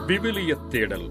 விவிலியத் தேடல்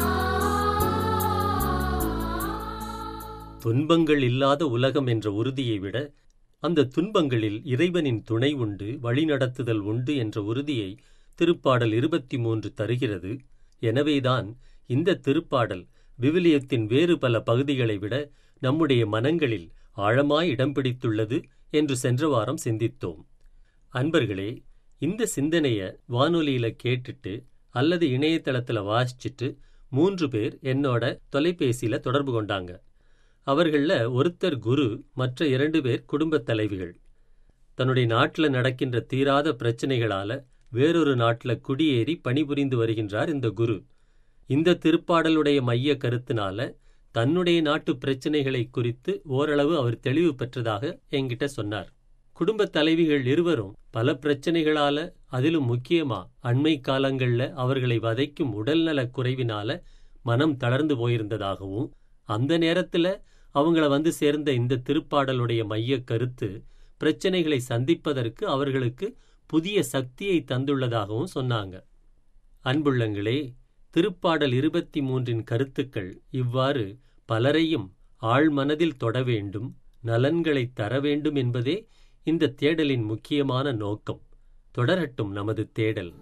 துன்பங்கள் இல்லாத உலகம் என்ற உறுதியை விட அந்த துன்பங்களில் இறைவனின் துணை உண்டு வழிநடத்துதல் உண்டு என்ற உறுதியை திருப்பாடல் இருபத்தி மூன்று தருகிறது எனவேதான் இந்த திருப்பாடல் விவிலியத்தின் வேறு பல பகுதிகளை விட நம்முடைய மனங்களில் ஆழமாய் இடம் பிடித்துள்ளது என்று சென்ற வாரம் சிந்தித்தோம் அன்பர்களே இந்த சிந்தனைய வானொலியில கேட்டுட்டு அல்லது இணையதளத்துல வாசிச்சுட்டு மூன்று பேர் என்னோட தொலைபேசியில தொடர்பு கொண்டாங்க அவர்கள ஒருத்தர் குரு மற்ற இரண்டு பேர் குடும்பத் தலைவிகள் தன்னுடைய நாட்டுல நடக்கின்ற தீராத பிரச்சனைகளால வேறொரு நாட்டுல குடியேறி பணிபுரிந்து வருகின்றார் இந்த குரு இந்த திருப்பாடலுடைய மைய கருத்தினால தன்னுடைய நாட்டு பிரச்சனைகளை குறித்து ஓரளவு அவர் தெளிவு பெற்றதாக என்கிட்ட சொன்னார் குடும்பத் தலைவிகள் இருவரும் பல பிரச்சனைகளால அதிலும் முக்கியமா அண்மை காலங்கள்ல அவர்களை வதைக்கும் உடல்நலக் குறைவினால மனம் தளர்ந்து போயிருந்ததாகவும் அந்த நேரத்துல அவங்கள வந்து சேர்ந்த இந்த திருப்பாடலுடைய மைய கருத்து பிரச்சனைகளை சந்திப்பதற்கு அவர்களுக்கு புதிய சக்தியை தந்துள்ளதாகவும் சொன்னாங்க அன்புள்ளங்களே திருப்பாடல் இருபத்தி மூன்றின் கருத்துக்கள் இவ்வாறு பலரையும் ஆழ்மனதில் தொட வேண்டும் நலன்களை தர வேண்டும் என்பதே இந்த தேடலின் முக்கியமான நோக்கம் தொடரட்டும் நமது தேடல்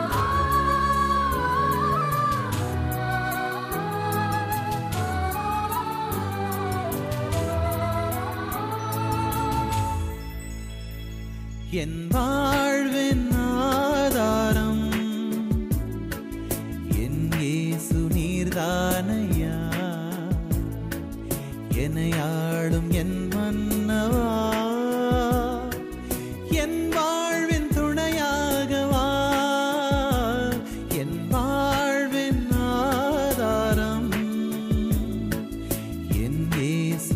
என் வாழ்வின் ஆதாரம் என் இயேசு நீர்தானையா என்னை ஆளும் என் மன்னவா என் வாழ்வின் துணையாகவா என் வாழ்வின் ஆதாரம் என் இயேசு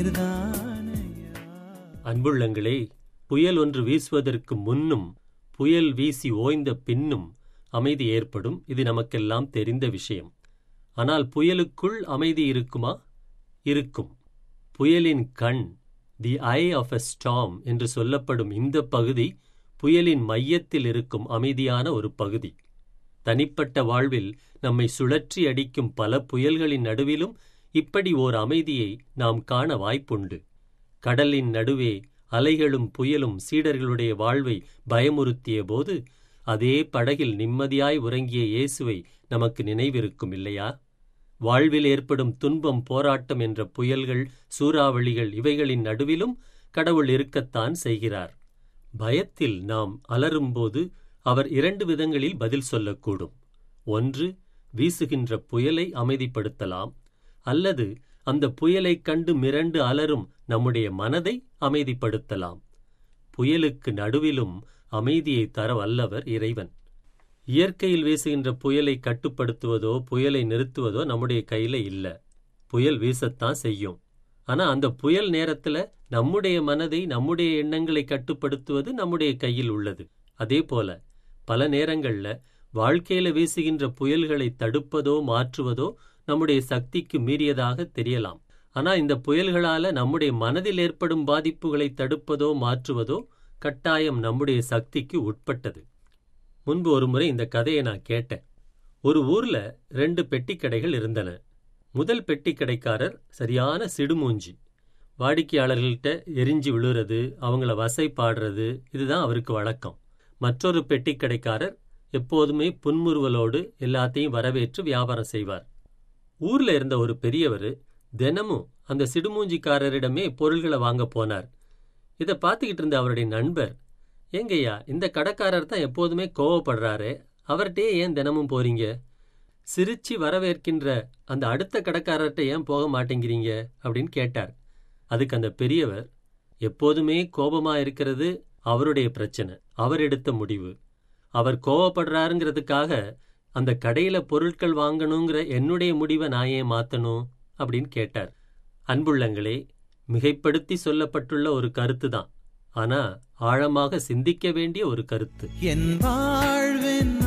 நீர்தானையா அன்புள்ளங்களே புயல் ஒன்று வீசுவதற்கு முன்னும் புயல் வீசி ஓய்ந்த பின்னும் அமைதி ஏற்படும் இது நமக்கெல்லாம் தெரிந்த விஷயம் ஆனால் புயலுக்குள் அமைதி இருக்குமா இருக்கும் புயலின் கண் தி ஐ ஆஃப் எ ஸ்டாம் என்று சொல்லப்படும் இந்த பகுதி புயலின் மையத்தில் இருக்கும் அமைதியான ஒரு பகுதி தனிப்பட்ட வாழ்வில் நம்மை சுழற்றி அடிக்கும் பல புயல்களின் நடுவிலும் இப்படி ஓர் அமைதியை நாம் காண வாய்ப்புண்டு கடலின் நடுவே அலைகளும் புயலும் சீடர்களுடைய வாழ்வை பயமுறுத்திய போது அதே படகில் நிம்மதியாய் உறங்கிய இயேசுவை நமக்கு நினைவிருக்கும் இல்லையா வாழ்வில் ஏற்படும் துன்பம் போராட்டம் என்ற புயல்கள் சூறாவளிகள் இவைகளின் நடுவிலும் கடவுள் இருக்கத்தான் செய்கிறார் பயத்தில் நாம் அலறும்போது அவர் இரண்டு விதங்களில் பதில் சொல்லக்கூடும் ஒன்று வீசுகின்ற புயலை அமைதிப்படுத்தலாம் அல்லது அந்த புயலைக் கண்டு மிரண்டு அலரும் நம்முடைய மனதை அமைதிப்படுத்தலாம் புயலுக்கு நடுவிலும் அமைதியை தர வல்லவர் இறைவன் இயற்கையில் வீசுகின்ற புயலை கட்டுப்படுத்துவதோ புயலை நிறுத்துவதோ நம்முடைய கையில இல்ல புயல் வீசத்தான் செய்யும் ஆனா அந்த புயல் நேரத்துல நம்முடைய மனதை நம்முடைய எண்ணங்களை கட்டுப்படுத்துவது நம்முடைய கையில் உள்ளது அதே போல பல நேரங்கள்ல வாழ்க்கையில வீசுகின்ற புயல்களை தடுப்பதோ மாற்றுவதோ நம்முடைய சக்திக்கு மீறியதாக தெரியலாம் ஆனா இந்த புயல்களால நம்முடைய மனதில் ஏற்படும் பாதிப்புகளை தடுப்பதோ மாற்றுவதோ கட்டாயம் நம்முடைய சக்திக்கு உட்பட்டது முன்பு ஒரு முறை இந்த கதையை நான் கேட்டேன் ஒரு ஊர்ல ரெண்டு பெட்டிக் கடைகள் இருந்தன முதல் பெட்டிக் கடைக்காரர் சரியான சிடுமூஞ்சி வாடிக்கையாளர்கள்ட்ட எரிஞ்சு விழுறது அவங்கள வசை பாடுறது இதுதான் அவருக்கு வழக்கம் மற்றொரு பெட்டிக் கடைக்காரர் எப்போதுமே புன்முறுவலோடு எல்லாத்தையும் வரவேற்று வியாபாரம் செய்வார் ஊர்ல இருந்த ஒரு பெரியவர் தினமும் அந்த சிடுமூஞ்சிக்காரரிடமே பொருள்களை வாங்க போனார் இதை பார்த்துக்கிட்டு இருந்த அவருடைய நண்பர் ஏங்கய்யா இந்த கடைக்காரர் தான் எப்போதுமே கோவப்படுறாரே அவர்கிட்டயே ஏன் தினமும் போறீங்க சிரிச்சு வரவேற்கின்ற அந்த அடுத்த கடைக்காரர்கிட்ட ஏன் போக மாட்டேங்கிறீங்க அப்படின்னு கேட்டார் அதுக்கு அந்த பெரியவர் எப்போதுமே கோபமா இருக்கிறது அவருடைய பிரச்சனை அவர் எடுத்த முடிவு அவர் கோவப்படுறாருங்கிறதுக்காக அந்த கடையில பொருட்கள் வாங்கணுங்கிற என்னுடைய முடிவை நான் ஏன் மாத்தணும் அப்படின்னு கேட்டார் அன்புள்ளங்களே மிகைப்படுத்தி சொல்லப்பட்டுள்ள ஒரு கருத்து தான் ஆனா ஆழமாக சிந்திக்க வேண்டிய ஒரு கருத்து என் வாழ்வின்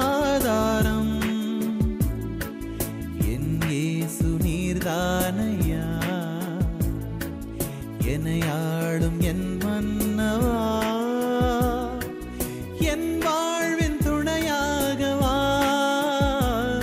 ஆதாரம் என் இயேசு நீர்தானையா என்னை ஆளும் என் மன்னவா என் வாழ்வின் துணையாகவா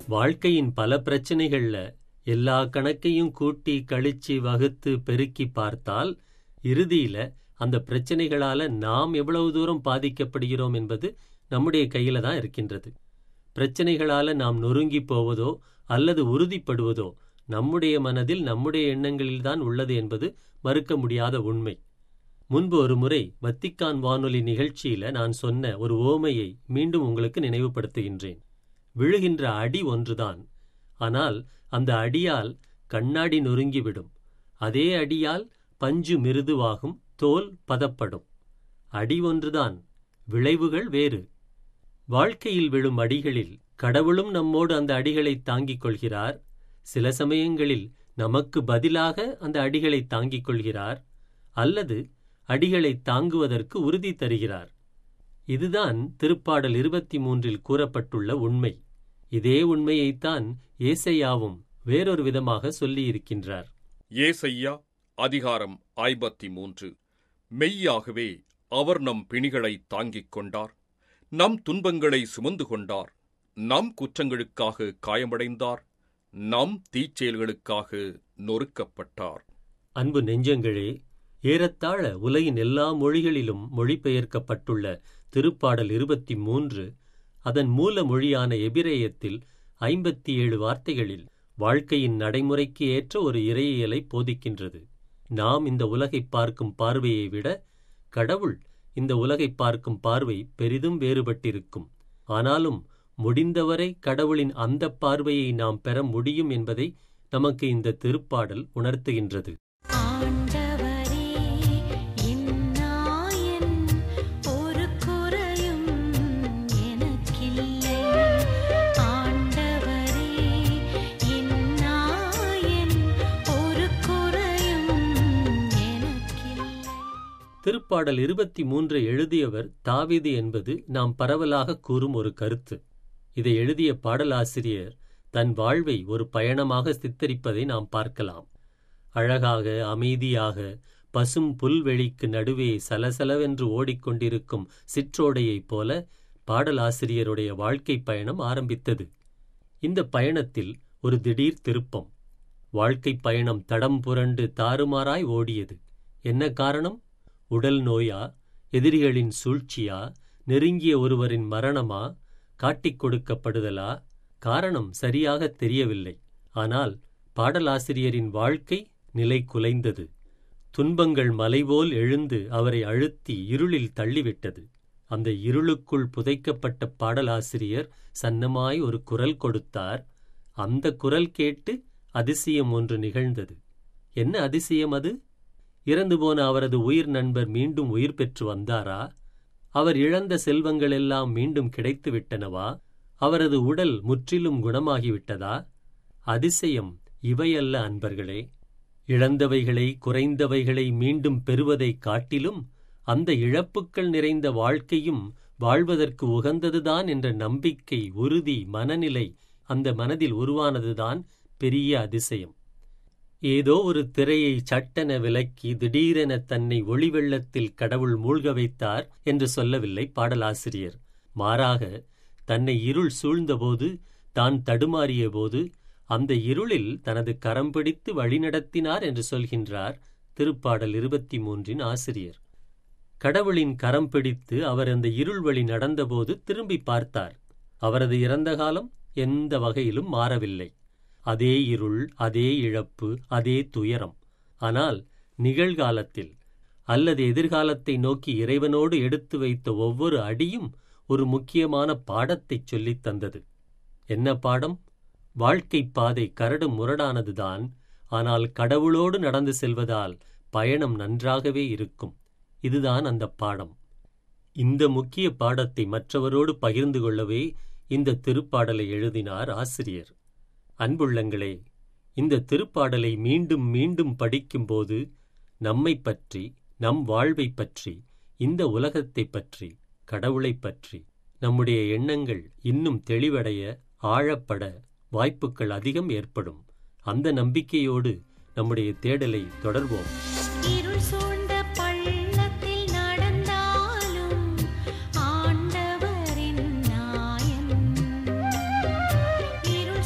வாழ்க்கையின் பல பிரச்சனைகள்ல எல்லா கணக்கையும் கூட்டி கழிச்சு வகுத்து பெருக்கி பார்த்தால் இறுதியில அந்த பிரச்சனைகளால நாம் எவ்வளவு தூரம் பாதிக்கப்படுகிறோம் என்பது நம்முடைய கையில தான் இருக்கின்றது பிரச்சனைகளால நாம் நொறுங்கி போவதோ அல்லது உறுதிப்படுவதோ நம்முடைய மனதில் நம்முடைய எண்ணங்களில்தான் உள்ளது என்பது மறுக்க முடியாத உண்மை முன்பு ஒரு முறை வத்திக்கான் வானொலி நிகழ்ச்சியில நான் சொன்ன ஒரு ஓமையை மீண்டும் உங்களுக்கு நினைவுபடுத்துகின்றேன் விழுகின்ற அடி ஒன்றுதான் ஆனால் அந்த அடியால் கண்ணாடி நொறுங்கிவிடும் அதே அடியால் பஞ்சு மிருதுவாகும் தோல் பதப்படும் அடி ஒன்றுதான் விளைவுகள் வேறு வாழ்க்கையில் விழும் அடிகளில் கடவுளும் நம்மோடு அந்த அடிகளை தாங்கிக் கொள்கிறார் சில சமயங்களில் நமக்கு பதிலாக அந்த அடிகளை தாங்கிக் கொள்கிறார் அல்லது அடிகளை தாங்குவதற்கு உறுதி தருகிறார் இதுதான் திருப்பாடல் இருபத்தி மூன்றில் கூறப்பட்டுள்ள உண்மை இதே உண்மையைத்தான் ஏசையாவும் வேறொரு விதமாக சொல்லியிருக்கின்றார் ஏசையா அதிகாரம் ஐம்பத்தி மூன்று மெய்யாகவே அவர் நம் பிணிகளை தாங்கிக் கொண்டார் நம் துன்பங்களை சுமந்து கொண்டார் நம் குற்றங்களுக்காக காயமடைந்தார் நம் தீச்செயல்களுக்காக நொறுக்கப்பட்டார் அன்பு நெஞ்சங்களே ஏறத்தாழ உலகின் எல்லா மொழிகளிலும் மொழிபெயர்க்கப்பட்டுள்ள திருப்பாடல் இருபத்தி மூன்று அதன் மூல மொழியான எபிரேயத்தில் ஐம்பத்தி ஏழு வார்த்தைகளில் வாழ்க்கையின் நடைமுறைக்கு ஏற்ற ஒரு இறையியலை போதிக்கின்றது நாம் இந்த உலகை பார்க்கும் பார்வையை விட கடவுள் இந்த உலகை பார்க்கும் பார்வை பெரிதும் வேறுபட்டிருக்கும் ஆனாலும் முடிந்தவரை கடவுளின் அந்த பார்வையை நாம் பெற முடியும் என்பதை நமக்கு இந்த திருப்பாடல் உணர்த்துகின்றது ஆண்டவரே என்னாயன் ஒரு குறையும் எனக்கில்லை ஆண்டவரே என்னாயன் ஒரு குறையும் எனக்கில்லை திருப்பாடல் இருபத்தி மூன்று எழுதியவர் தாவீது என்பது நாம் பரவலாக கூறும் ஒரு கருத்து இதை எழுதிய பாடலாசிரியர் தன் வாழ்வை ஒரு பயணமாக சித்தரிப்பதை நாம் பார்க்கலாம் அழகாக அமைதியாக பசும் புல்வெளிக்கு நடுவே சலசலவென்று ஓடிக்கொண்டிருக்கும் சிற்றோடையைப் போல பாடலாசிரியருடைய வாழ்க்கை பயணம் ஆரம்பித்தது இந்த பயணத்தில் ஒரு திடீர் திருப்பம் வாழ்க்கை பயணம் தடம் புரண்டு தாறுமாறாய் ஓடியது என்ன காரணம் உடல் நோயா எதிரிகளின் சூழ்ச்சியா நெருங்கிய ஒருவரின் மரணமா காட்டிக் கொடுக்கப்படுதலா காரணம் சரியாக தெரியவில்லை ஆனால் பாடலாசிரியரின் வாழ்க்கை நிலை குலைந்தது துன்பங்கள் மலைபோல் எழுந்து அவரை அழுத்தி இருளில் தள்ளிவிட்டது அந்த இருளுக்குள் புதைக்கப்பட்ட பாடலாசிரியர் சன்னமாய் ஒரு குரல் கொடுத்தார் அந்த குரல் கேட்டு அதிசயம் ஒன்று நிகழ்ந்தது என்ன அதிசயம் அது இறந்து போன அவரது உயிர் நண்பர் மீண்டும் உயிர் பெற்று வந்தாரா அவர் இழந்த செல்வங்களெல்லாம் மீண்டும் கிடைத்து விட்டனவா அவரது உடல் முற்றிலும் குணமாகிவிட்டதா அதிசயம் இவையல்ல அன்பர்களே இழந்தவைகளை குறைந்தவைகளை மீண்டும் பெறுவதைக் காட்டிலும் அந்த இழப்புக்கள் நிறைந்த வாழ்க்கையும் வாழ்வதற்கு உகந்ததுதான் என்ற நம்பிக்கை உறுதி மனநிலை அந்த மனதில் உருவானதுதான் பெரிய அதிசயம் ஏதோ ஒரு திரையை சட்டென விலக்கி திடீரென தன்னை ஒளிவெள்ளத்தில் கடவுள் மூழ்க வைத்தார் என்று சொல்லவில்லை பாடலாசிரியர் மாறாக தன்னை இருள் சூழ்ந்தபோது தான் தடுமாறியபோது அந்த இருளில் தனது கரம் பிடித்து வழிநடத்தினார் என்று சொல்கின்றார் திருப்பாடல் இருபத்தி மூன்றின் ஆசிரியர் கடவுளின் கரம் பிடித்து அவர் அந்த இருள் வழி நடந்தபோது திரும்பி பார்த்தார் அவரது இறந்த காலம் எந்த வகையிலும் மாறவில்லை அதே இருள் அதே இழப்பு அதே துயரம் ஆனால் நிகழ்காலத்தில் அல்லது எதிர்காலத்தை நோக்கி இறைவனோடு எடுத்து வைத்த ஒவ்வொரு அடியும் ஒரு முக்கியமான பாடத்தைச் சொல்லித் தந்தது என்ன பாடம் வாழ்க்கை பாதை கரடு முரடானதுதான் ஆனால் கடவுளோடு நடந்து செல்வதால் பயணம் நன்றாகவே இருக்கும் இதுதான் அந்த பாடம் இந்த முக்கிய பாடத்தை மற்றவரோடு பகிர்ந்து கொள்ளவே இந்த திருப்பாடலை எழுதினார் ஆசிரியர் அன்புள்ளங்களே இந்த திருப்பாடலை மீண்டும் மீண்டும் படிக்கும்போது நம்மைப் பற்றி நம் வாழ்வைப் பற்றி இந்த உலகத்தைப் பற்றி கடவுளைப் பற்றி நம்முடைய எண்ணங்கள் இன்னும் தெளிவடைய ஆழப்பட வாய்ப்புகள் அதிகம் ஏற்படும் அந்த நம்பிக்கையோடு நம்முடைய தேடலை தொடர்வோம் இருள் சூழ்ந்த பள்ளத்தில் நடந்தாலும் ஆண்டவரின் நாயன் இருள்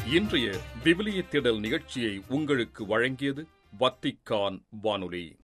இன்றைய விவிலிய திடல் நிகழ்ச்சியை உங்களுக்கு வழங்கியது வத்திக்கான் வானொலி